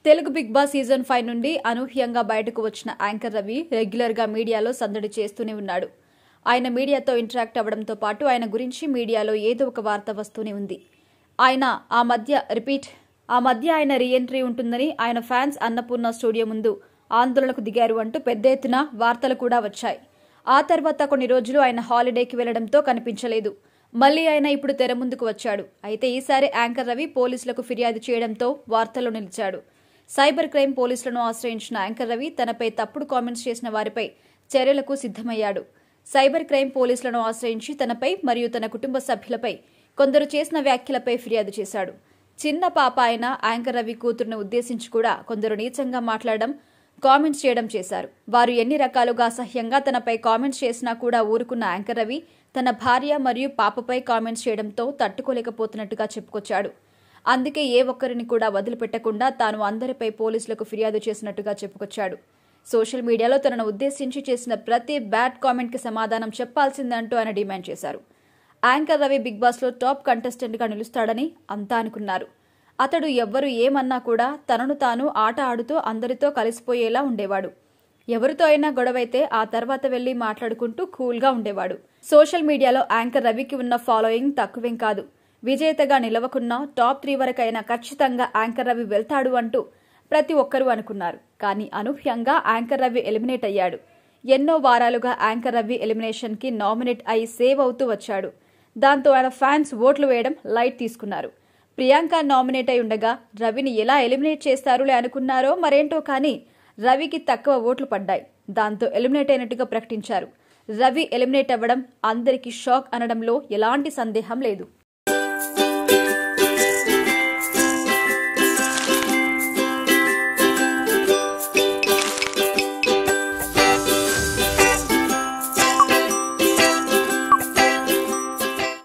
Telugu Big Boss season five నుండి అనూహ్యంగా బయటకు వచ్చిన యాంకర్ రవి రెగ్యులర్ గా మీడియాలో సందడి చేస్తూనే ఉన్నాడు ఆయన మీడియాతో ఇంటరాక్ట్ అవ్వడంతో పాటు ఆయన గురించి మీడియాలో ఏదో ఒక వార్త వస్తూనే ఉంది ఆయన ఆ మధ్య రిపీట్ ఆ మధ్య ఆయన రీఎంట్రీ ఉంటుందని ఆయన ఫ్యాన్స్ అన్నపూర్ణ స్టూడియో ముందు ఆందోళనకు దిగారు అంటూ పెద్ద ఎత్తున వార్తలు కూడా వచ్చాయి ఆ తర్వాత కొన్ని రోజులు ఆయన హాలిడేకి వెళ్లడంతో కనిపించలేదు మళ్లీ ఆయన ఇప్పుడు తెర ముందుకు వచ్చాడు అయితే ఈసారి యాంకర్ రవి పోలీసులకు ఫిర్యాదు చేయడంతో వార్తల్లో నిలిచాడు సైబర్ క్రైమ్ పోలీసులను ఆశ్రయించిన యాంకర్ రవి తనపై తప్పుడు కామెంట్స్ చేసిన వారిపై చర్యలకు సిద్ధమయ్యాడు సైబర్ క్రైమ్ పోలీసులను ఆశ్రయించి తనపై మరియు తన కుటుంబ సభ్యులపై కొందరు చేసిన వ్యాఖ్యలపై ఫిర్యాదు చేశాడు చిన్న పాప అయిన యాంకర్ రవి కూతురును ఉద్దేశించి కూడా కొందరు నీచంగా మాట్లాడడం కామెంట్స్ చేయడం చేశారు వారు ఎన్ని రకాలుగా అసహ్యంగా తనపై కామెంట్స్ చేసినా కూడా ఊరుకున్న యాంకర్ రవి తన భార్య మరియు పాపపై కామెంట్స్ చేయడంతో తట్టుకోలేకపోతున్నట్టుగా చెప్పుకొచ్చాడు అందుకే ఏ ఒక్కరిని కూడా వదిలిపెట్టకుండా తాను అందరిపై పోలీసులకు ఫిర్యాదు చేసినట్టుగా చెప్పుకొచ్చాడు సోషల్ మీడియాలో తనను ఉద్దేశించి చేసిన ప్రతి బ్యాడ్ కామెంట్కి సమాధానం చెప్పాల్సిందంటూ ఆయన డిమాండ్ చేశారు యాంకర్ రవి బిగ్ బాస్లో టాప్ కంటెస్టెంట్గా నిలుస్తాడని అంతా అనుకున్నారు అతడు ఎవ్వరు ఏమన్నా కూడా తనను తాను ఆట ఆడుతూ అందరితో కలిసిపోయేలా ఉండేవాడు ఎవరితో అయినా గొడవైతే ఆ తర్వాత వెళ్లి మాట్లాడుకుంటూ కూల్గా ఉండేవాడు సోషల్ మీడియాలో యాంకర్ రవికి ఉన్న ఫాలోయింగ్ తక్కువేం కాదు విజేతగా నిలవకున్నా టాప్ త్రీ వరకైనా ఖచ్చితంగా యాంకర్ రవి వెళ్తాడు అంటూ ప్రతి ఒక్కరూ అనుకున్నారు కానీ అనూహ్యంగా యాంకర్ రవి ఎలిమినేట్ అయ్యాడు ఎన్నో వారాలుగా యాంకర్ రవి ఎలిమినేషన్ కి నామినేట్ అయి సేవ్ అవుతూ వచ్చాడు దాంతో ఆయన ఫ్యాన్స్ ఓట్లు వేయడం లైట్ తీసుకున్నారు ప్రియాంక నామినేట్ అయి ఉండగా రవిని ఎలా ఎలిమినేట్ చేస్తారులే అనుకున్నారో మరేంటో కానీ రవికి తక్కువ ఓట్లు పడ్డాయి దాంతో ఎలిమినేట్ అయినట్టుగా ప్రకటించారు రవి ఎలిమినేట్ అవ్వడం అందరికీ షాక్ అనడంలో ఎలాంటి సందేహం లేదు